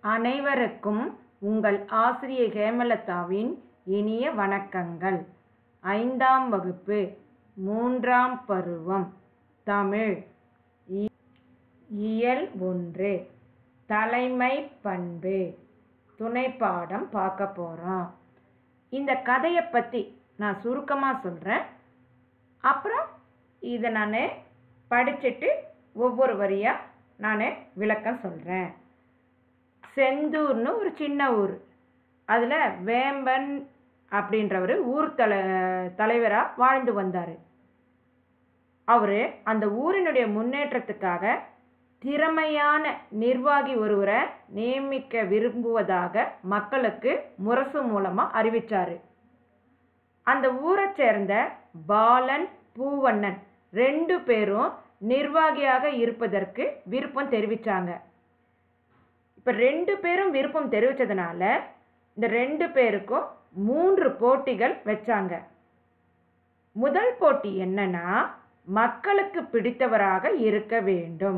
அனைவருக்கும் உங்கள் ஆசிரியை ஹேமலதாவின் இனிய வணக்கங்கள் ஐந்தாம் வகுப்பு மூன்றாம் பருவம் தமிழ் இ- இயல் ஒன்று தலைமை பண்பு துணை பாடம் பார்க்க போகிறோம் இந்த கதையை பற்றி நான் சுருக்கமாக சொல்கிறேன் அப்புறம் இதை நான் படிச்சுட்டு ஒவ்வொரு வரியாக நான் விளக்கம் சொல்கிறேன் செந்தூர்னு ஒரு சின்ன ஊர் அதில் வேம்பன் அப்படின்றவர் ஊர் தல தலைவராக வாழ்ந்து வந்தார் அவர் அந்த ஊரினுடைய முன்னேற்றத்துக்காக திறமையான நிர்வாகி ஒருவரை நியமிக்க விரும்புவதாக மக்களுக்கு முரசு மூலமாக அறிவிச்சார் அந்த ஊரை சேர்ந்த பாலன் பூவண்ணன் ரெண்டு பேரும் நிர்வாகியாக இருப்பதற்கு விருப்பம் தெரிவித்தாங்க இப்போ ரெண்டு பேரும் விருப்பம் தெரிவித்ததுனால இந்த ரெண்டு பேருக்கும் மூன்று போட்டிகள் வச்சாங்க முதல் போட்டி என்னன்னா மக்களுக்கு பிடித்தவராக இருக்க வேண்டும்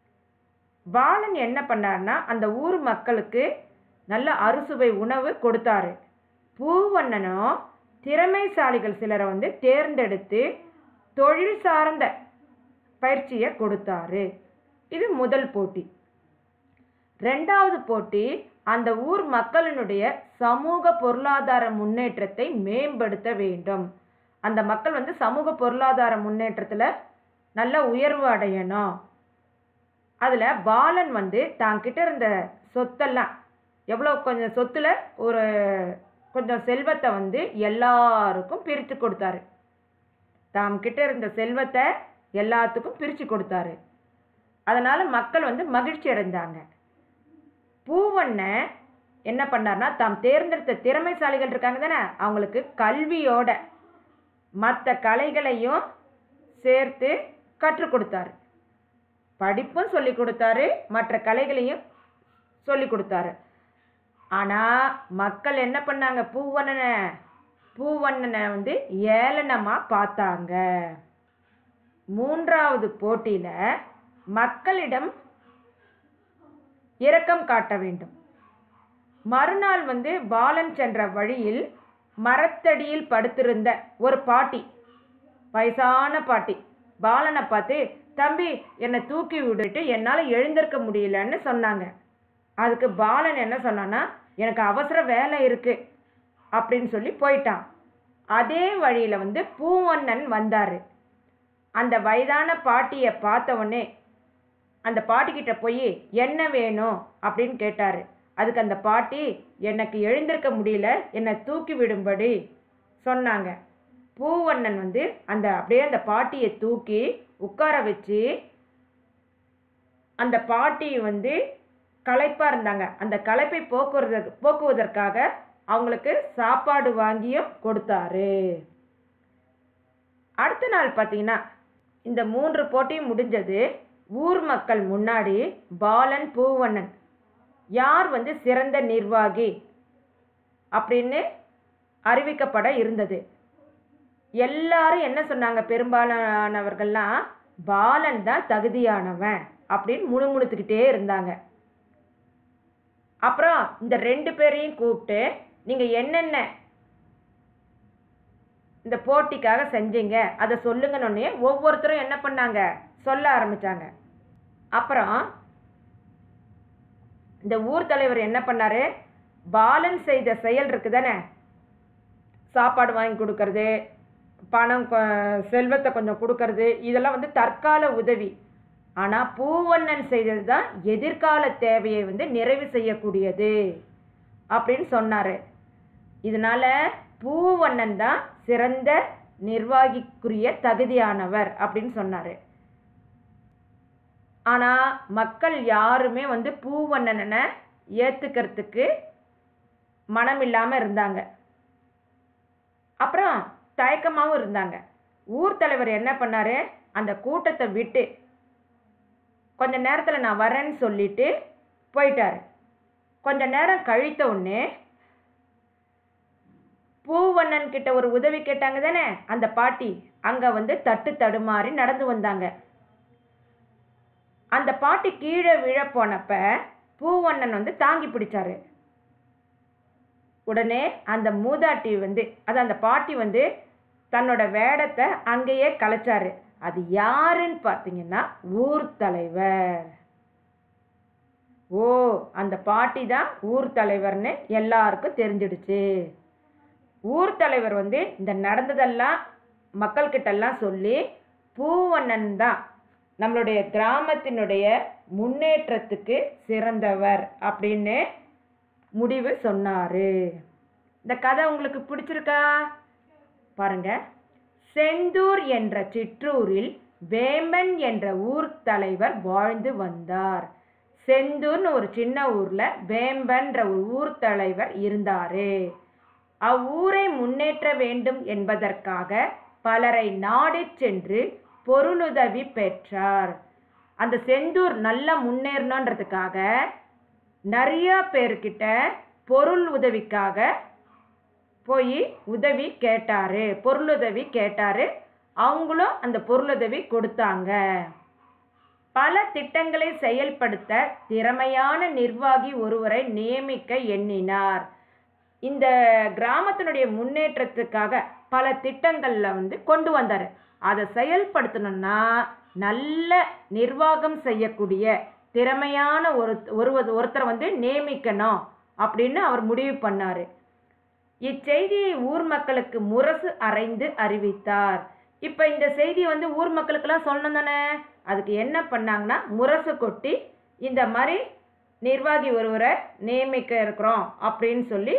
பாலன் என்ன பண்ணார்னா அந்த ஊர் மக்களுக்கு நல்ல அறுசுவை உணவு கொடுத்தாரு பூவண்ணனும் திறமைசாலிகள் சிலரை வந்து தேர்ந்தெடுத்து தொழில் சார்ந்த பயிற்சியை கொடுத்தாரு இது முதல் போட்டி ரெண்டாவது போட்டி அந்த ஊர் மக்களினுடைய சமூக பொருளாதார முன்னேற்றத்தை மேம்படுத்த வேண்டும் அந்த மக்கள் வந்து சமூக பொருளாதார முன்னேற்றத்தில் நல்ல உயர்வு அடையணும் அதில் பாலன் வந்து தாங்கிட்ட இருந்த சொத்தெல்லாம் எவ்வளோ கொஞ்சம் சொத்தில் ஒரு கொஞ்சம் செல்வத்தை வந்து எல்லாருக்கும் பிரித்து கொடுத்தாரு தாம் கிட்ட இருந்த செல்வத்தை எல்லாத்துக்கும் பிரித்து கொடுத்தாரு அதனால் மக்கள் வந்து மகிழ்ச்சி அடைந்தாங்க பூவண்ண என்ன பண்ணார்னா தாம் தேர்ந்தெடுத்த திறமைசாலிகள் இருக்காங்க தானே அவங்களுக்கு கல்வியோட மற்ற கலைகளையும் சேர்த்து கற்றுக் கொடுத்தாரு படிப்பும் சொல்லி கொடுத்தாரு மற்ற கலைகளையும் சொல்லி கொடுத்தாரு ஆனால் மக்கள் என்ன பண்ணாங்க பூவண்ணனை பூவண்ணனை வந்து ஏளனமாக பார்த்தாங்க மூன்றாவது போட்டியில் மக்களிடம் இரக்கம் காட்ட வேண்டும் மறுநாள் வந்து பாலன் சென்ற வழியில் மரத்தடியில் படுத்திருந்த ஒரு பாட்டி வயசான பாட்டி பாலனை பார்த்து தம்பி என்னை தூக்கி விட்டுட்டு என்னால் எழுந்திருக்க முடியலன்னு சொன்னாங்க அதுக்கு பாலன் என்ன சொன்னான்னா எனக்கு அவசர வேலை இருக்கு அப்படின்னு சொல்லி போயிட்டான் அதே வழியில் வந்து பூவண்ணன் வந்தார் அந்த வயதான பாட்டியை பார்த்த உடனே அந்த பாட்டிக்கிட்ட போய் என்ன வேணும் அப்படின்னு கேட்டார் அதுக்கு அந்த பாட்டி எனக்கு எழுந்திருக்க முடியல என்னை தூக்கி விடும்படி சொன்னாங்க பூவண்ணன் வந்து அந்த அப்படியே அந்த பாட்டியை தூக்கி உட்கார வச்சு அந்த பாட்டி வந்து களைப்பாக இருந்தாங்க அந்த களைப்பை போக்குவதற்கு போக்குவதற்காக அவங்களுக்கு சாப்பாடு வாங்கியும் கொடுத்தாரு அடுத்த நாள் பார்த்தீங்கன்னா இந்த மூன்று போட்டியும் முடிஞ்சது ஊர் மக்கள் முன்னாடி பாலன் பூவண்ணன் யார் வந்து சிறந்த நிர்வாகி அப்படின்னு அறிவிக்கப்பட இருந்தது எல்லாரும் என்ன சொன்னாங்க பெரும்பாலானவர்கள்லாம் பாலன் தான் தகுதியானவன் அப்படின்னு முணுமுணுத்துக்கிட்டே இருந்தாங்க அப்புறம் இந்த ரெண்டு பேரையும் கூப்பிட்டு நீங்கள் என்னென்ன இந்த போட்டிக்காக செஞ்சீங்க அதை சொல்லுங்கன்னு ஒவ்வொருத்தரும் என்ன பண்ணாங்க சொல்ல ஆரம்பிச்சாங்க அப்புறம் இந்த ஊர் தலைவர் என்ன பண்ணாரு பாலன் செய்த செயல் இருக்கு தானே சாப்பாடு வாங்கி கொடுக்கறது பணம் கொ- செல்வத்தை கொஞ்சம் கொடுக்கறது இதெல்லாம் வந்து தற்கால உதவி ஆனால் பூவண்ணன் செய்தது தான் எதிர்கால தேவையை வந்து நிறைவு செய்யக்கூடியது அப்படின்னு சொன்னார் இதனால பூவண்ணன் தான் சிறந்த நிர்வாகிக்குரிய தகுதியானவர் அப்படின்னு சொன்னார் ஆனால் மக்கள் யாருமே வந்து பூவண்ணனை ஏற்றுக்கிறதுக்கு மனம் இல்லாமல் இருந்தாங்க அப்புறம் தயக்கமாகவும் இருந்தாங்க ஊர் தலைவர் என்ன பண்ணாரு அந்த கூட்டத்தை விட்டு கொஞ்ச நேரத்தில் நான் வரேன்னு சொல்லிட்டு போயிட்டாரு கொஞ்ச நேரம் கழித்த உடனே பூவண்ணன் கிட்ட ஒரு உதவி கேட்டாங்க தானே அந்த பாட்டி அங்கே வந்து தட்டு தடுமாறி நடந்து வந்தாங்க அந்த பாட்டி கீழே விழ போனப்ப பூவண்ணன் வந்து தாங்கி பிடிச்சாரு உடனே அந்த மூதாட்டி வந்து அது அந்த பாட்டி வந்து தன்னோட வேடத்தை அங்கேயே கலைச்சாரு அது யாருன்னு பார்த்தீங்கன்னா ஊர் தலைவர் ஓ அந்த பாட்டி தான் ஊர் தலைவர்னு எல்லாருக்கும் தெரிஞ்சிடுச்சு ஊர் தலைவர் வந்து இந்த நடந்ததெல்லாம் மக்கள்கிட்டெல்லாம் சொல்லி பூவண்ணன் தான் நம்மளுடைய கிராமத்தினுடைய முன்னேற்றத்துக்கு சிறந்தவர் அப்படின்னு முடிவு சொன்னாரு இந்த கதை உங்களுக்கு பிடிச்சிருக்கா பாருங்க செந்தூர் என்ற சிற்றூரில் வேம்பன் என்ற ஊர் தலைவர் வாழ்ந்து வந்தார் செந்தூர்னு ஒரு சின்ன ஊர்ல வேம்பன்ற ஒரு ஊர் தலைவர் இருந்தாரு அவ்வூரை முன்னேற்ற வேண்டும் என்பதற்காக பலரை நாடிச் சென்று பொருளுதவி பெற்றார் அந்த செந்தூர் நல்லா முன்னேறணுன்றதுக்காக நிறைய பேர்கிட்ட பொருள் உதவிக்காக போய் உதவி கேட்டாரு பொருளுதவி கேட்டாரு அவங்களும் அந்த பொருளுதவி கொடுத்தாங்க பல திட்டங்களை செயல்படுத்த திறமையான நிர்வாகி ஒருவரை நியமிக்க எண்ணினார் இந்த கிராமத்தினுடைய முன்னேற்றத்துக்காக பல திட்டங்கள்ல வந்து கொண்டு வந்தார் அதை செயல்படுத்தணும்னா நல்ல நிர்வாகம் செய்யக்கூடிய திறமையான ஒரு ஒரு ஒருத்தரை வந்து நியமிக்கணும் அப்படின்னு அவர் முடிவு பண்ணாரு இச்செய்தியை ஊர் மக்களுக்கு முரசு அறைந்து அறிவித்தார் இப்போ இந்த செய்தி வந்து ஊர் மக்களுக்கெல்லாம் சொல்லணும் தானே அதுக்கு என்ன பண்ணாங்கன்னா முரசு கொட்டி இந்த மாதிரி நிர்வாகி ஒருவரை நியமிக்க இருக்கிறோம் அப்படின்னு சொல்லி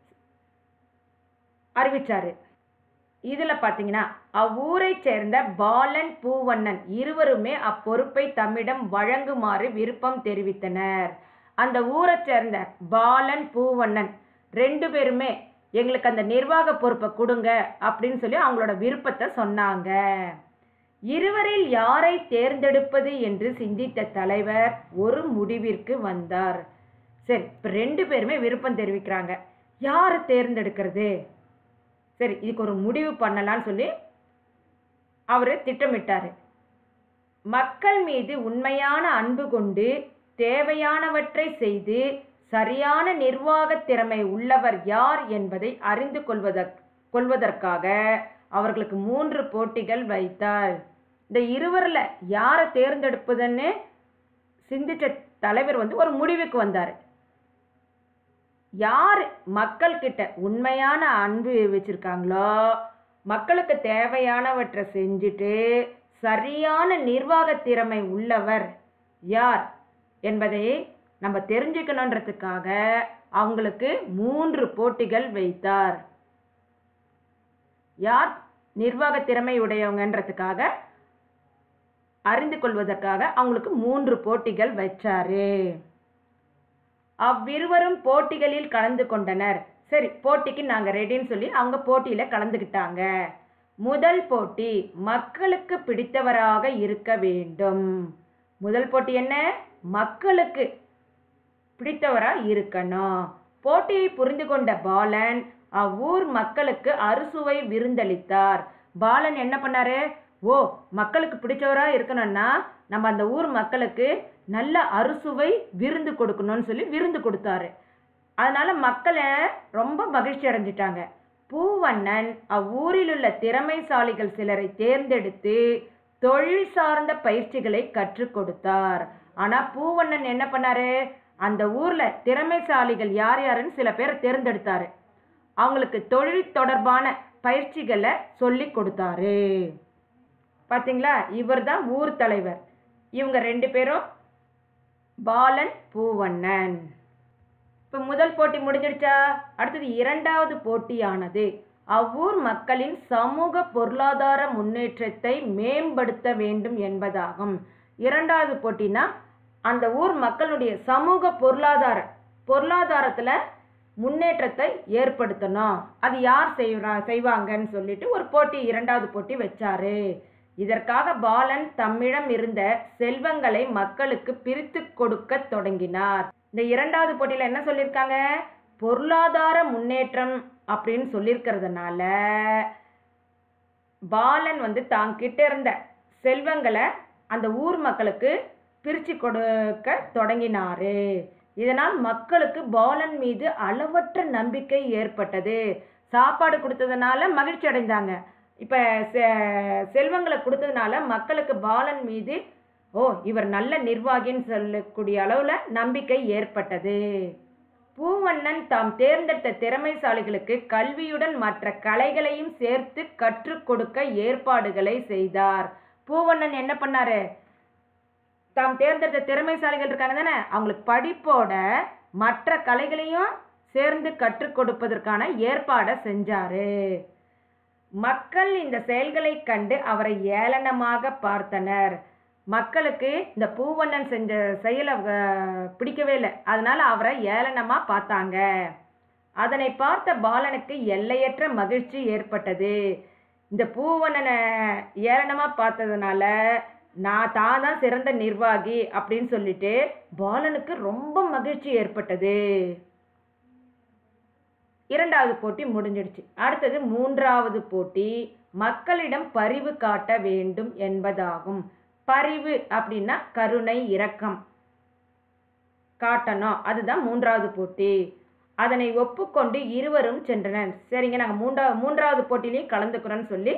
அறிவிச்சாரு இதில் பார்த்தீங்கன்னா அவ்வூரை சேர்ந்த பாலன் பூவண்ணன் இருவருமே அப்பொறுப்பை தம்மிடம் வழங்குமாறு விருப்பம் தெரிவித்தனர் அந்த ஊரை சேர்ந்த பாலன் பூவண்ணன் ரெண்டு பேருமே எங்களுக்கு அந்த நிர்வாக பொறுப்பை கொடுங்க அப்படின்னு சொல்லி அவங்களோட விருப்பத்தை சொன்னாங்க இருவரில் யாரை தேர்ந்தெடுப்பது என்று சிந்தித்த தலைவர் ஒரு முடிவிற்கு வந்தார் சரி இப்போ ரெண்டு பேருமே விருப்பம் தெரிவிக்கிறாங்க யாரை தேர்ந்தெடுக்கிறது சரி இதுக்கு ஒரு முடிவு பண்ணலான்னு சொல்லி அவர் திட்டமிட்டார் மக்கள் மீது உண்மையான அன்பு கொண்டு தேவையானவற்றை செய்து சரியான நிர்வாக திறமை உள்ளவர் யார் என்பதை அறிந்து கொள்வதற் கொள்வதற்காக அவர்களுக்கு மூன்று போட்டிகள் வைத்தார் இந்த இருவரில் யாரை தேர்ந்தெடுப்பதுன்னு சிந்திச்ச தலைவர் வந்து ஒரு முடிவுக்கு வந்தார் யார் மக்கள்கிட்ட உண்மையான அன்பு வச்சிருக்காங்களோ மக்களுக்கு தேவையானவற்றை செஞ்சுட்டு சரியான நிர்வாக திறமை உள்ளவர் யார் என்பதை நம்ம தெரிஞ்சுக்கணுன்றதுக்காக அவங்களுக்கு மூன்று போட்டிகள் வைத்தார் யார் நிர்வாக திறமை உடையவங்கன்றதுக்காக அறிந்து கொள்வதற்காக அவங்களுக்கு மூன்று போட்டிகள் வச்சாரு அவ்விருவரும் போட்டிகளில் கலந்து கொண்டனர் சரி போட்டிக்கு நாங்க ரெடின்னு சொல்லி அவங்க போட்டியில கலந்துக்கிட்டாங்க முதல் போட்டி மக்களுக்கு பிடித்தவராக இருக்க வேண்டும் முதல் போட்டி என்ன மக்களுக்கு பிடித்தவரா இருக்கணும் போட்டியை புரிந்து கொண்ட பாலன் அவ்வூர் மக்களுக்கு அறுசுவை விருந்தளித்தார் பாலன் என்ன பண்ணாரு ஓ மக்களுக்கு பிடிச்சவரா இருக்கணும்னா நம்ம அந்த ஊர் மக்களுக்கு நல்ல அறுசுவை விருந்து கொடுக்கணும்னு சொல்லி விருந்து கொடுத்தாரு அதனால மக்களை ரொம்ப மகிழ்ச்சி அடைஞ்சிட்டாங்க பூவண்ணன் அவ்வூரில் உள்ள திறமைசாலிகள் சிலரை தேர்ந்தெடுத்து தொழில் சார்ந்த பயிற்சிகளை கற்றுக் கொடுத்தார் ஆனா பூவண்ணன் என்ன பண்ணாரு அந்த ஊர்ல திறமைசாலிகள் யார் யாருன்னு சில பேரை தேர்ந்தெடுத்தாரு அவங்களுக்கு தொழில் தொடர்பான பயிற்சிகளை சொல்லி கொடுத்தாரு பாத்தீங்களா இவர் தான் ஊர் தலைவர் இவங்க ரெண்டு பேரும் பாலன் பூவண்ணன் இப்போ முதல் போட்டி முடிஞ்சிடுச்சா அடுத்தது இரண்டாவது போட்டியானது அவ்வூர் மக்களின் சமூக பொருளாதார முன்னேற்றத்தை மேம்படுத்த வேண்டும் என்பதாகும் இரண்டாவது போட்டினா அந்த ஊர் மக்களுடைய சமூக பொருளாதார பொருளாதாரத்தில் முன்னேற்றத்தை ஏற்படுத்தணும் அது யார் செய்வா செய்வாங்கன்னு சொல்லிட்டு ஒரு போட்டி இரண்டாவது போட்டி வச்சாரு இதற்காக பாலன் தம்மிடம் இருந்த செல்வங்களை மக்களுக்கு பிரித்து கொடுக்க தொடங்கினார் இந்த இரண்டாவது போட்டியில் என்ன சொல்லியிருக்காங்க பொருளாதார முன்னேற்றம் அப்படின்னு சொல்லியிருக்கிறதுனால பாலன் வந்து தாங்கிட்ட இருந்த செல்வங்களை அந்த ஊர் மக்களுக்கு பிரித்து கொடுக்க தொடங்கினாரு இதனால் மக்களுக்கு பாலன் மீது அளவற்ற நம்பிக்கை ஏற்பட்டது சாப்பாடு கொடுத்ததுனால மகிழ்ச்சி அடைந்தாங்க இப்போ செல்வங்களை கொடுத்ததுனால மக்களுக்கு பாலன் மீது ஓ இவர் நல்ல நிர்வாகின்னு சொல்லக்கூடிய அளவில் நம்பிக்கை ஏற்பட்டது பூவண்ணன் தாம் தேர்ந்தெடுத்த திறமைசாலிகளுக்கு கல்வியுடன் மற்ற கலைகளையும் சேர்த்து கற்றுக் கொடுக்க ஏற்பாடுகளை செய்தார் பூவண்ணன் என்ன பண்ணாரு தாம் தேர்ந்தெடுத்த திறமைசாலிகள் இருக்காங்க தானே அவங்களுக்கு படிப்போட மற்ற கலைகளையும் சேர்ந்து கற்றுக் கொடுப்பதற்கான ஏற்பாடை செஞ்சாரு மக்கள் இந்த செயல்களை கண்டு அவரை ஏளனமாக பார்த்தனர் மக்களுக்கு இந்த பூவண்ணன் செஞ்ச செயலை அஹ், பிடிக்கவே இல்லை அதனால அவரை ஏளனமா பார்த்தாங்க அதனை பார்த்த பாலனுக்கு எல்லையற்ற மகிழ்ச்சி ஏற்பட்டது இந்த பூவண்ணனை ஏளனமா பார்த்ததுனால நான் தான் தான் சிறந்த நிர்வாகி அப்படின்னு சொல்லிட்டு பாலனுக்கு ரொம்ப மகிழ்ச்சி ஏற்பட்டது இரண்டாவது போட்டி முடிஞ்சிடுச்சு அடுத்தது மூன்றாவது போட்டி மக்களிடம் பரிவு காட்ட வேண்டும் என்பதாகும் பரிவு அப்படின்னா கருணை இரக்கம் காட்டணும் அதுதான் மூன்றாவது போட்டி அதனை ஒப்புக்கொண்டு இருவரும் சென்றனர் சரிங்க நாங்கள் மூன்றா மூன்றாவது போட்டிலையும் கலந்துக்கிறோன்னு சொல்லி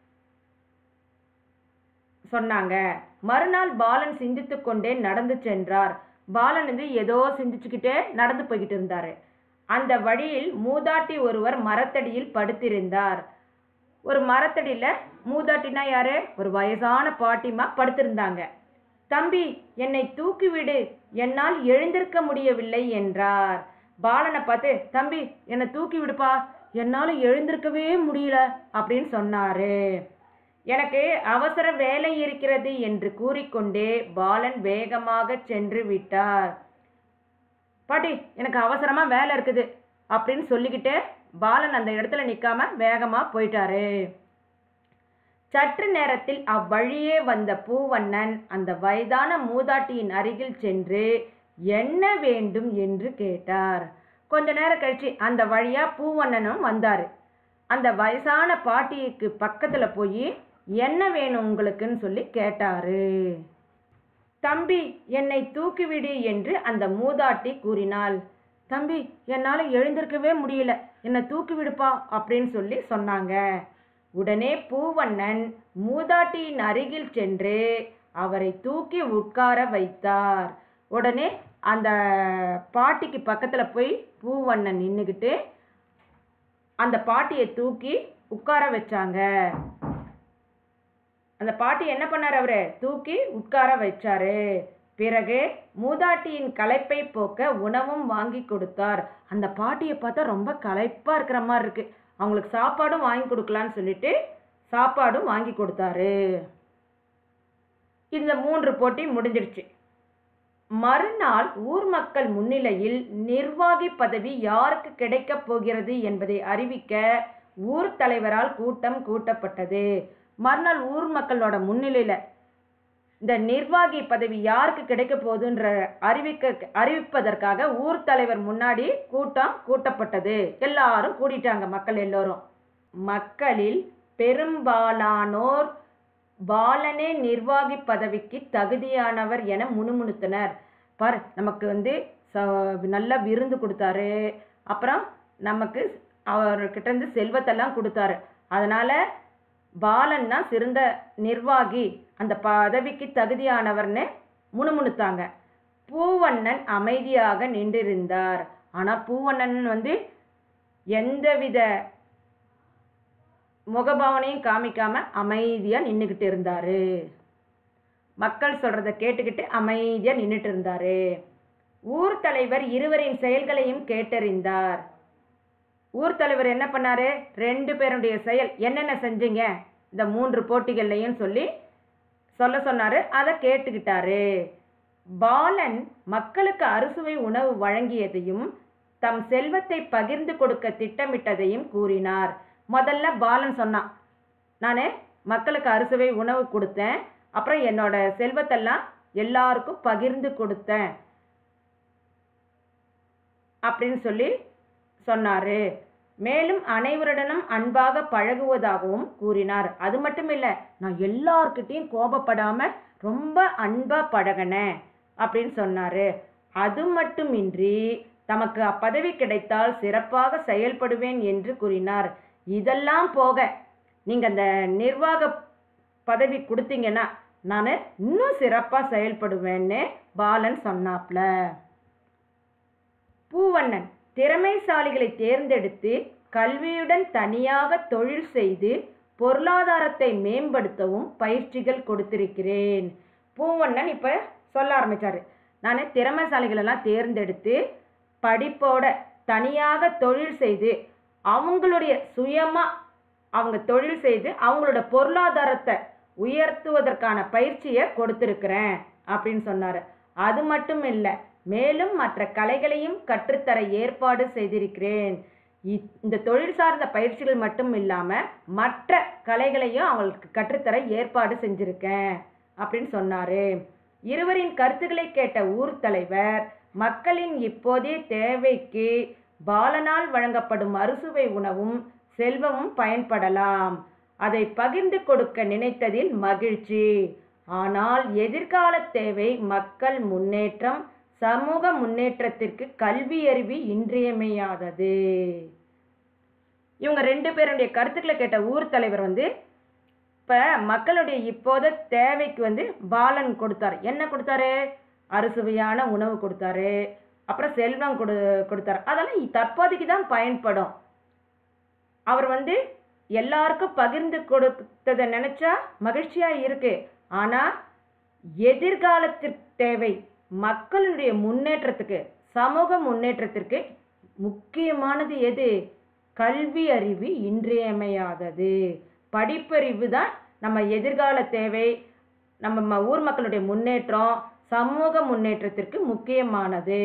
சொன்னாங்க மறுநாள் பாலன் சிந்தித்து கொண்டே நடந்து சென்றார் பாலன் வந்து ஏதோ சிந்திச்சுக்கிட்டே நடந்து போய்கிட்டு இருந்தாரு அந்த வழியில் மூதாட்டி ஒருவர் மரத்தடியில் படுத்திருந்தார் ஒரு மரத்தடியில் மூதாட்டினா யாரு ஒரு வயசான பாட்டிமா படுத்திருந்தாங்க தம்பி என்னை தூக்கிவிடு என்னால் எழுந்திருக்க முடியவில்லை என்றார் பாலனை பார்த்து தம்பி என்னை தூக்கி விடுப்பா என்னால் எழுந்திருக்கவே முடியல அப்படின்னு சொன்னாரு எனக்கு அவசர வேலை இருக்கிறது என்று கூறிக்கொண்டே பாலன் வேகமாக சென்று விட்டார் பாட்டி எனக்கு அவசரமா வேலை இருக்குது அப்படின்னு சொல்லிக்கிட்டே பாலன் அந்த இடத்துல நிக்காம வேகமா போயிட்டாரு சற்று நேரத்தில் அவ்வழியே வந்த பூவண்ணன் அந்த வயதான மூதாட்டியின் அருகில் சென்று என்ன வேண்டும் என்று கேட்டார் கொஞ்ச நேரம் கழிச்சு அந்த வழியா பூவண்ணனும் வந்தாரு அந்த வயசான பாட்டிக்கு பக்கத்துல போய் என்ன வேணும் உங்களுக்குன்னு சொல்லி கேட்டாரு தம்பி என்னை தூக்கிவிடு என்று அந்த மூதாட்டி கூறினாள் தம்பி என்னால் எழுந்திருக்கவே முடியல என்னை தூக்கி விடுப்பா அப்படின்னு சொல்லி சொன்னாங்க உடனே பூவண்ணன் மூதாட்டியின் அருகில் சென்று அவரை தூக்கி உட்கார வைத்தார் உடனே அந்த பாட்டிக்கு பக்கத்தில் போய் பூவண்ணன் நின்றுக்கிட்டு அந்த பாட்டியை தூக்கி உட்கார வச்சாங்க அந்த பாட்டி என்ன பண்ணார் அவரு தூக்கி உட்கார வச்சாரு பிறகு மூதாட்டியின் களைப்பை போக்க உணவும் வாங்கி கொடுத்தார் அந்த பாட்டியை பார்த்தா ரொம்ப களைப்பா இருக்கிற மாதிரி இருக்கு அவங்களுக்கு சாப்பாடும் வாங்கி கொடுக்கலான்னு சொல்லிட்டு சாப்பாடும் வாங்கி கொடுத்தாரு இந்த மூன்று போட்டி முடிஞ்சிடுச்சு மறுநாள் ஊர் மக்கள் முன்னிலையில் நிர்வாகி பதவி யாருக்கு கிடைக்கப் போகிறது என்பதை அறிவிக்க ஊர் தலைவரால் கூட்டம் கூட்டப்பட்டது மறுநாள் ஊர் மக்களோட முன்னிலையில இந்த நிர்வாகி பதவி யாருக்கு கிடைக்க போகுதுன்ற அறிவிக்க அறிவிப்பதற்காக ஊர் தலைவர் முன்னாடி கூட்டம் கூட்டப்பட்டது எல்லாரும் கூடிட்டாங்க மக்கள் எல்லோரும் மக்களில் பெரும்பாலானோர் பாலனே நிர்வாகி பதவிக்கு தகுதியானவர் என முணுமுணுத்தனர் பார் நமக்கு வந்து ச- நல்லா விருந்து கொடுத்தாரு அப்புறம் நமக்கு அவர்கிட்ட இருந்து செல்வத்தெல்லாம் கொடுத்தாரு அதனால பாலன் தான் சிறந்த நிர்வாகி அந்த பதவிக்கு தகுதியானவர்னு முணுமுணுத்தாங்க பூவண்ணன் அமைதியாக நின்றிருந்தார் ஆனா பூவண்ணன் வந்து எந்தவித முகபாவனையும் காமிக்காம அமைதியா நின்றுக்கிட்டு இருந்தாரு மக்கள் சொல்றத கேட்டுக்கிட்டு அமைதியா நின்றுட்டு இருந்தாரு ஊர் தலைவர் இருவரின் செயல்களையும் கேட்டறிந்தார் ஊர் தலைவர் என்ன பண்ணாரு ரெண்டு பேருடைய செயல் என்னென்ன செஞ்சீங்க இந்த மூன்று போட்டிகள்லையும் சொல்லி சொல்ல சொன்னாரு அதை கேட்டுக்கிட்டாரு பாலன் மக்களுக்கு அறுசுவை உணவு வழங்கியதையும் தம் செல்வத்தை பகிர்ந்து கொடுக்க திட்டமிட்டதையும் கூறினார் முதல்ல பாலன் சொன்னான் நான் மக்களுக்கு அறுசுவை உணவு கொடுத்தேன் அப்புறம் என்னோட செல்வத்தெல்லாம் எல்லாருக்கும் பகிர்ந்து கொடுத்தேன் அப்படின்னு சொல்லி சொன்னாரு மேலும் அனைவருடனும் அன்பாக பழகுவதாகவும் கூறினார் அது மட்டும் இல்ல நான் எல்லார்கிட்டயும் கோபப்படாம ரொம்ப அன்பா பழகினேன் அப்படின்னு சொன்னாரு அது மட்டுமின்றி தமக்கு அப்பதவி கிடைத்தால் சிறப்பாக செயல்படுவேன் என்று கூறினார் இதெல்லாம் போக நீங்கள் அந்த நிர்வாக பதவி கொடுத்தீங்கன்னா நான் இன்னும் சிறப்பாக செயல்படுவேன்னு பாலன் சொன்னாப்ல பூவண்ணன் திறமைசாலிகளை தேர்ந்தெடுத்து கல்வியுடன் தனியாக தொழில் செய்து பொருளாதாரத்தை மேம்படுத்தவும் பயிற்சிகள் கொடுத்திருக்கிறேன் பூவண்ணன் இப்போ சொல்ல ஆரம்பிச்சாரு நான் திறமைசாலிகளெல்லாம் தேர்ந்தெடுத்து படிப்போட தனியாக தொழில் செய்து அவங்களுடைய சுயமாக அவங்க தொழில் செய்து அவங்களோட பொருளாதாரத்தை உயர்த்துவதற்கான பயிற்சியை கொடுத்துருக்குறேன் அப்படின்னு சொன்னார் அது மட்டும் இல்லை மேலும் மற்ற கலைகளையும் கற்றுத்தர ஏற்பாடு செய்திருக்கிறேன் இ- இந்த தொழில் சார்ந்த பயிற்சிகள் மட்டும் இல்லாமல் மற்ற கலைகளையும் அவங்களுக்கு கற்றுத்தர ஏற்பாடு செஞ்சுருக்கேன் அப்படின்னு சொன்னார் இருவரின் கருத்துக்களை கேட்ட ஊர் தலைவர் மக்களின் இப்போதைய தேவைக்கு பாலனால் வழங்கப்படும் அறுசுவை உணவும் செல்வமும் பயன்படலாம் அதை பகிர்ந்து கொடுக்க நினைத்ததில் மகிழ்ச்சி ஆனால் எதிர்கால தேவை மக்கள் முன்னேற்றம் சமூக முன்னேற்றத்திற்கு கல்வி அறிவு இன்றியமையாதது இவங்க ரெண்டு பேருடைய கருத்துக்களை கேட்ட ஊர் தலைவர் வந்து இப்போ மக்களுடைய இப்போத தேவைக்கு வந்து பாலன் கொடுத்தாரு என்ன கொடுத்தாரு அறுசுவையான உணவு கொடுத்தாரு அப்புறம் செல்வம் கொடு கொடுத்தாரு அதெல்லாம் இ- தற்போதைக்கு தான் பயன்படும் அவர் வந்து எல்லாருக்கும் பகிர்ந்து கொடுத்ததை நினைச்சா மகிழ்ச்சியா இருக்கு ஆனா எதிர்காலத்திற்கு தேவை மக்களுடைய முன்னேற்றத்துக்கு சமூக முன்னேற்றத்திற்கு முக்கியமானது எது கல்வி அறிவு இன்றியமையாதது படிப்பறிவு தான் நம்ம எதிர்கால தேவை நம்ம ம- ஊர் மக்களுடைய முன்னேற்றம் சமூக முன்னேற்றத்திற்கு முக்கியமானது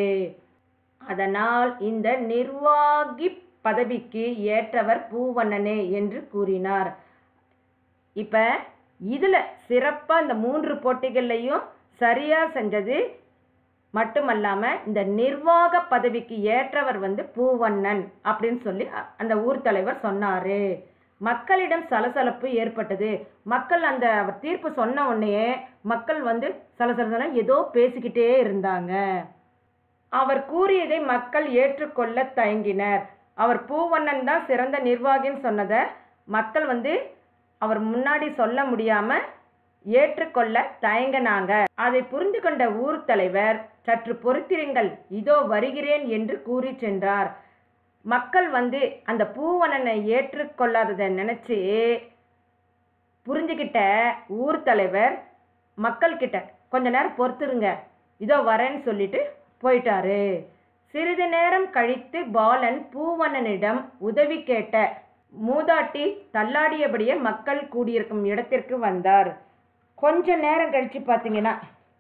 அதனால் இந்த நிர்வாகி பதவிக்கு ஏற்றவர் பூவண்ணனே என்று கூறினார் இப்போ இதில் சிறப்பாக இந்த மூன்று போட்டிகள்லையும் சரியாக செஞ்சது மட்டுமல்லாமல் இந்த நிர்வாக பதவிக்கு ஏற்றவர் வந்து பூவண்ணன் அப்படின்னு சொல்லி அ- அந்த ஊர் தலைவர் சொன்னார் மக்களிடம் சலசலப்பு ஏற்பட்டது மக்கள் அந்த அவர் தீர்ப்பு சொன்ன உடனே மக்கள் வந்து சலசலசல ஏதோ பேசிக்கிட்டே இருந்தாங்க அவர் கூறியதை மக்கள் ஏற்றுக்கொள்ள தயங்கினர் அவர் பூவண்ணன் தான் சிறந்த நிர்வாகின்னு சொன்னதை மக்கள் வந்து அவர் முன்னாடி சொல்ல முடியாம ஏற்றுக்கொள்ள தயங்கினாங்க அதை புரிந்து கொண்ட ஊர் தலைவர் சற்று பொறுத்திருங்கள் இதோ வருகிறேன் என்று கூறி சென்றார் மக்கள் வந்து அந்த பூவண்ணனை ஏற்றுக்கொள்ளாததை நினைச்சு புரிஞ்சுக்கிட்ட ஊர் தலைவர் மக்கள்கிட்ட கொஞ்ச நேரம் பொறுத்துருங்க இதோ வரேன்னு சொல்லிட்டு போயிட்டாரு சிறிது நேரம் கழித்து பாலன் பூவண்ணனிடம் உதவி கேட்ட மூதாட்டி தள்ளாடியபடியே மக்கள் கூடியிருக்கும் இடத்திற்கு வந்தார் கொஞ்ச நேரம் கழிச்சு பார்த்தீங்கன்னா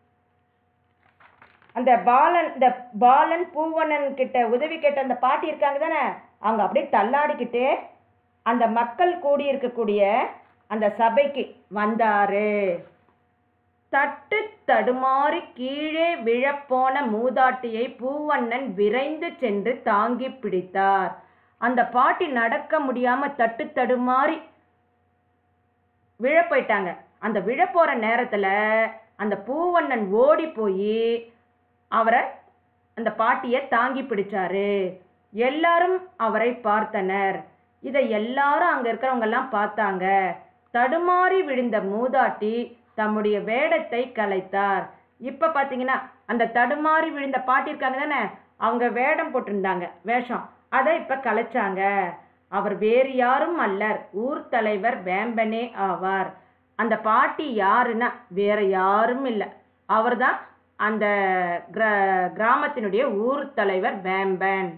அந்த பாலன் இந்த பாலன் பூவண்ணன் கிட்ட உதவி கேட்ட அந்த பாட்டி இருக்காங்க தானே அவங்க அப்படியே தள்ளாடிக்கிட்டே அந்த மக்கள் கூடியிருக்கக்கூடிய அந்த சபைக்கு வந்தாரு தட்டு தடுமாறி கீழே விழப்போன மூதாட்டியை பூவண்ணன் விரைந்து சென்று தாங்கி பிடித்தார் அந்த பாட்டி நடக்க முடியாம தட்டு தடுமாறி விழ போயிட்டாங்க அந்த விழ போற நேரத்துல அந்த பூவண்ணன் ஓடி போய் அவரை அந்த பாட்டியை தாங்கி பிடிச்சாரு எல்லாரும் அவரை பார்த்தனர் இதை எல்லாரும் அங்க இருக்கிறவங்க எல்லாம் பார்த்தாங்க தடுமாறி விழுந்த மூதாட்டி தம்முடைய வேடத்தை கலைத்தார் இப்ப பாத்தீங்கன்னா அந்த தடுமாறி விழுந்த பாட்டி இருக்காங்க தானே அவங்க வேடம் போட்டிருந்தாங்க வேஷம் அதை இப்ப கலைச்சாங்க அவர் வேறு யாரும் அல்லர் ஊர் தலைவர் வேம்பனே ஆவார் அந்த பாட்டி யாருன்னா வேற யாரும் இல்லை அவர்தான் அந்த கிர கிராமத்தினுடைய ஊர் தலைவர் வேம்பன்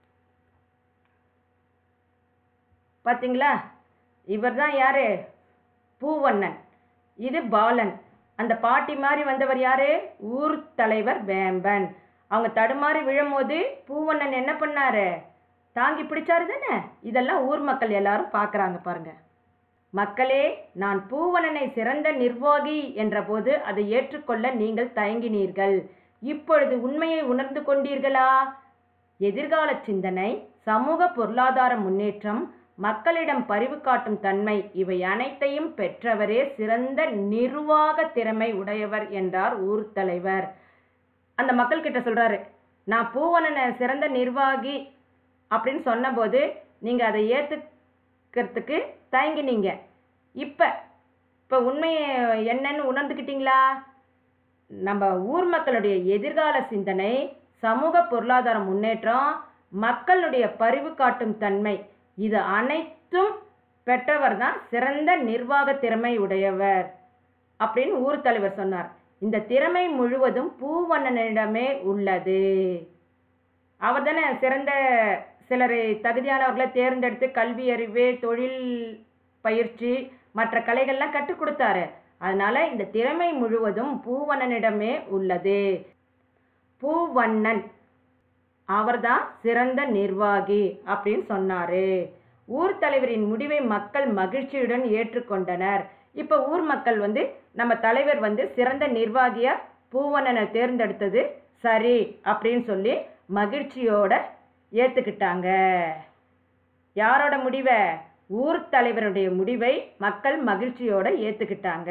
பாத்தீங்களா இவர் தான் யாரு பூவண்ணன் இது பாலன் அந்த பாட்டி மாதிரி வந்தவர் யாரு ஊர் தலைவர் வேம்பன் அவங்க தடுமாறி விழும்போது பூவண்ணன் என்ன பண்ணாரு தாங்கி பிடிச்சாரு தானே இதெல்லாம் ஊர் மக்கள் எல்லாரும் பார்க்கறாங்க பாருங்க மக்களே நான் பூவனனை சிறந்த நிர்வாகி என்றபோது அதை ஏற்றுக்கொள்ள நீங்கள் தயங்கினீர்கள் இப்பொழுது உண்மையை உணர்ந்து கொண்டீர்களா எதிர்கால சிந்தனை சமூக பொருளாதார முன்னேற்றம் மக்களிடம் பரிவு காட்டும் தன்மை இவை அனைத்தையும் பெற்றவரே சிறந்த நிர்வாக திறமை உடையவர் என்றார் ஊர் தலைவர் அந்த மக்கள்கிட்ட சொல்கிறாரு நான் பூவனனை சிறந்த நிர்வாகி அப்படின்னு சொன்னபோது நீங்கள் அதை ஏற்றுக்கிறதுக்கு தயங்கினீங்க இப்போ இப்போ உண்மையை என்னன்னு உணர்ந்துக்கிட்டீங்களா நம்ம ஊர் மக்களுடைய எதிர்கால சிந்தனை சமூக பொருளாதார முன்னேற்றம் மக்களுடைய பரிவு காட்டும் தன்மை இது அனைத்தும் பெற்றவர் தான் சிறந்த நிர்வாக திறமை உடையவர் அப்படின்னு ஊர் தலைவர் சொன்னார் இந்த திறமை முழுவதும் பூவண்ணனிடமே உள்ளது அவர் தானே சிறந்த சிலரை தகுதியானவர்களை தேர்ந்தெடுத்து கல்வி அறிவு தொழில் பயிற்சி மற்ற கலைகள்லாம் கற்றுக் கொடுத்தாரு அதனால இந்த திறமை முழுவதும் பூவண்ணனிடமே உள்ளது பூவண்ணன் அவர்தான் சிறந்த நிர்வாகி அப்படின்னு சொன்னாரு ஊர் தலைவரின் முடிவை மக்கள் மகிழ்ச்சியுடன் ஏற்றுக்கொண்டனர் இப்போ ஊர் மக்கள் வந்து நம்ம தலைவர் வந்து சிறந்த நிர்வாகியா பூவண்ணனை தேர்ந்தெடுத்தது சரி அப்படின்னு சொல்லி மகிழ்ச்சியோட ஏற்றுக்கிட்டாங்க யாரோட முடிவை ஊர் தலைவருடைய முடிவை மக்கள் மகிழ்ச்சியோட ஏற்றுக்கிட்டாங்க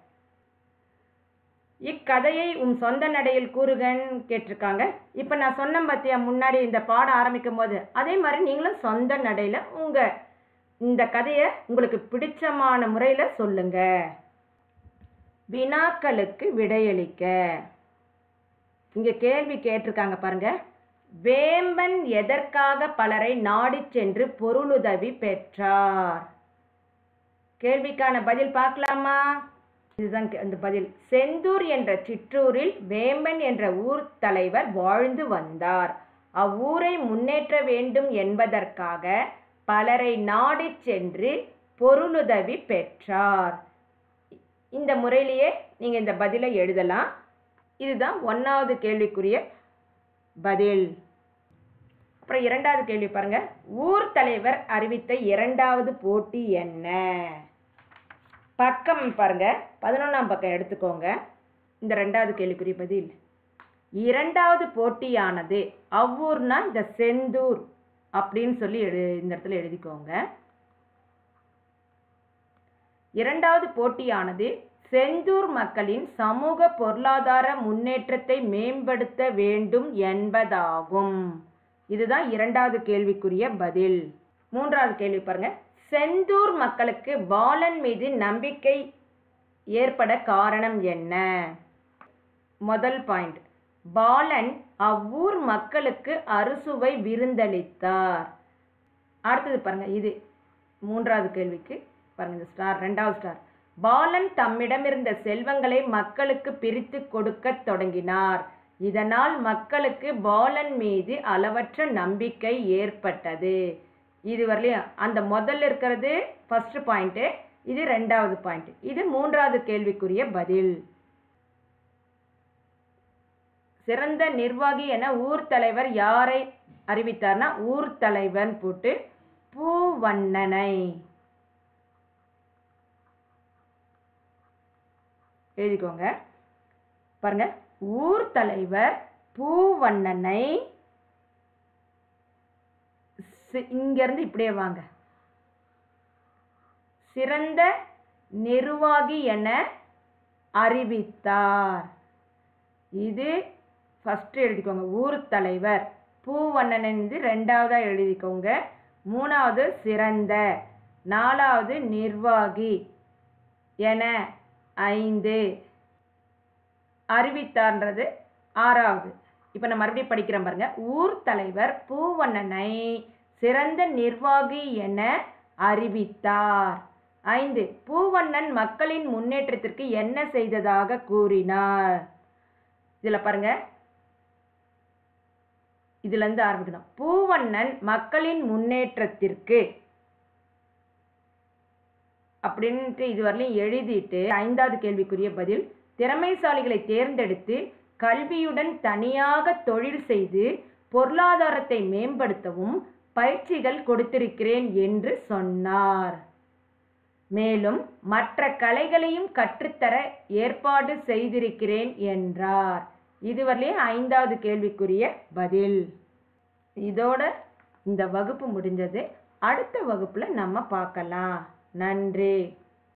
இக்கதையை உன் சொந்த நடையில் கூறுகன்னு கேட்டிருக்காங்க இப்போ நான் சொன்னேன் பார்த்தியா முன்னாடி இந்த பாடம் ஆரம்பிக்கும் போது அதே மாதிரி நீங்களும் சொந்த நடையில் உங்கள் இந்த கதையை உங்களுக்கு பிடிச்சமான முறையில் சொல்லுங்க வினாக்களுக்கு விடையளிக்க இங்கே கேள்வி கேட்டிருக்காங்க பாருங்க வேம்பன் எதற்காக பலரை நாடிச் சென்று பொருளுதவி பெற்றார் கேள்விக்கான பதில் பார்க்கலாமா இதுதான் கே- அந்த பதில் செந்தூர் என்ற சிற்றூரில் வேம்பன் என்ற ஊர் தலைவர் வாழ்ந்து வந்தார் அவ்வூரை முன்னேற்ற வேண்டும் என்பதற்காக பலரை நாடிச் சென்று பொருளுதவி பெற்றார் இந்த முறையிலேயே நீங்கள் இந்த பதிலை எழுதலாம் இதுதான் ஒன்றாவது கேள்விக்குரிய பதில் அப்புறம் இரண்டாவது கேள்வி பாருங்க ஊர் தலைவர் அறிவித்த இரண்டாவது போட்டி என்ன பக்கம் பாருங்க பதினொன்றாம் பக்கம் எடுத்துக்கோங்க இந்த ரெண்டாவது கேள்விக்குரிய பதில் இரண்டாவது போட்டியானது அவ்வூர்னா இந்த செந்தூர் அப்படின்னு சொல்லி எடு இந்த இடத்துல எழுதிக்கோங்க இரண்டாவது போட்டியானது செந்தூர் மக்களின் சமூக பொருளாதார முன்னேற்றத்தை மேம்படுத்த வேண்டும் என்பதாகும் இதுதான் இரண்டாவது கேள்விக்குரிய பதில் மூன்றாவது கேள்வி பாருங்க செந்தூர் மக்களுக்கு பாலன் மீது நம்பிக்கை ஏற்பட காரணம் என்ன முதல் பாயிண்ட் பாலன் அவ்வூர் மக்களுக்கு அறுசுவை விருந்தளித்தார் அடுத்தது பாருங்க இது மூன்றாவது கேள்விக்கு பாருங்க இந்த ஸ்டார் ரெண்டாவது ஸ்டார் பாலன் தம்மிடமிருந்த செல்வங்களை மக்களுக்கு பிரித்து கொடுக்கத் தொடங்கினார் இதனால் மக்களுக்கு பாலன் மீது அளவற்ற நம்பிக்கை ஏற்பட்டது இது வரலையும் அந்த முதல்ல இருக்கிறது ஃபர்ஸ்ட் பாயிண்ட்டு இது ரெண்டாவது பாயிண்ட் இது மூன்றாவது கேள்விக்குரிய பதில் சிறந்த நிர்வாகி என ஊர் தலைவர் யாரை அறிவித்தார்னா ஊர் தலைவன் போட்டு பூவண்ணனை எழுதிக்கோங்க பாருங்க ஊர் தலைவர் பூவண்ணனை சி- இங்கிருந்து இப்படியே வாங்க சிறந்த நிர்வாகி என அறிவித்தார் இது ஃபஸ்ட்டு எழுதிக்கோங்க ஊர் தலைவர் பூவண்ணன் இது ரெண்டாவதாக எழுதிக்கோங்க மூணாவது சிறந்த நாலாவது நிர்வாகி என ஐந்து அறிவித்தார்ன்றது ஆறாவது இப்போ நான் மறுபடியும் படிக்கிறேன் பாருங்க ஊர் தலைவர் பூவண்ணனை சிறந்த நிர்வாகி என அறிவித்தார் ஐந்து பூவண்ணன் மக்களின் முன்னேற்றத்திற்கு என்ன செய்ததாக கூறினார் இதில் பாருங்க இதுல இருந்து ஆரம்பிக்கணும் பூவண்ணன் மக்களின் முன்னேற்றத்திற்கு அப்படின்ட்டு இதுவரையிலும் எழுதிட்டு ஐந்தாவது கேள்விக்குரிய பதில் திறமைசாலிகளை தேர்ந்தெடுத்து கல்வியுடன் தனியாக தொழில் செய்து பொருளாதாரத்தை மேம்படுத்தவும் பயிற்சிகள் கொடுத்திருக்கிறேன் என்று சொன்னார் மேலும் மற்ற கலைகளையும் கற்றுத்தர ஏற்பாடு செய்திருக்கிறேன் என்றார் இதுவரையிலும் ஐந்தாவது கேள்விக்குரிய பதில் இதோட இந்த வகுப்பு முடிஞ்சது அடுத்த வகுப்புல நம்ம பார்க்கலாம் நன்றி